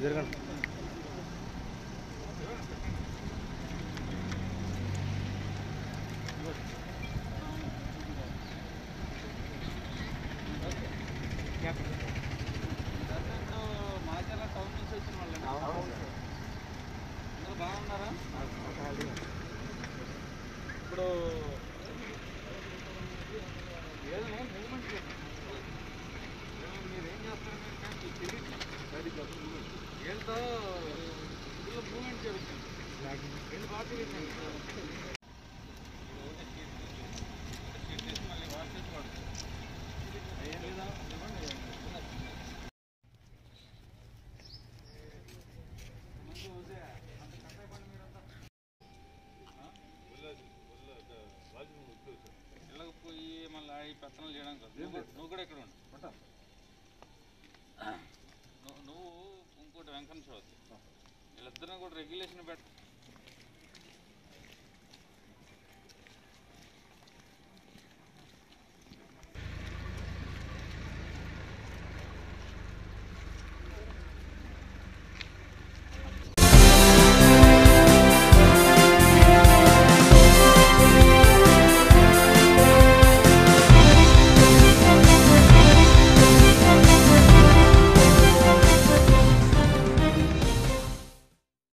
జరగండి మాచర్ల టౌన్ నుంచి వచ్చిన వాళ్ళే అందరూ బాగున్నారా ఇప్పుడు ఏదైనా మూమెంట్ మీరు ఏం చేస్తారో నాకు తెలియదు వీళ్ళతో ఇందులో మూమెంట్ జరుగుతుంది రెండు బాగా తెలియదు మళ్ళీ వాష్ చేసి వాడుతుంది ఏం లేదా మంచి ఊసే అంత కట్టాయి పని మీరంతా ఇళ్ళకి పోయి మళ్ళీ ఈ పెత్తనాలు చేయడం కాదు నువ్వు కూడా- నువ్వు కూడా ఇక్కడ ఉండు నువ్వు నువ్వు ఇంకోటి వెంకన్న చౌదరి వీళ్ళిద్దరిని కూడా రెగ్యులేషన్ పెట్ట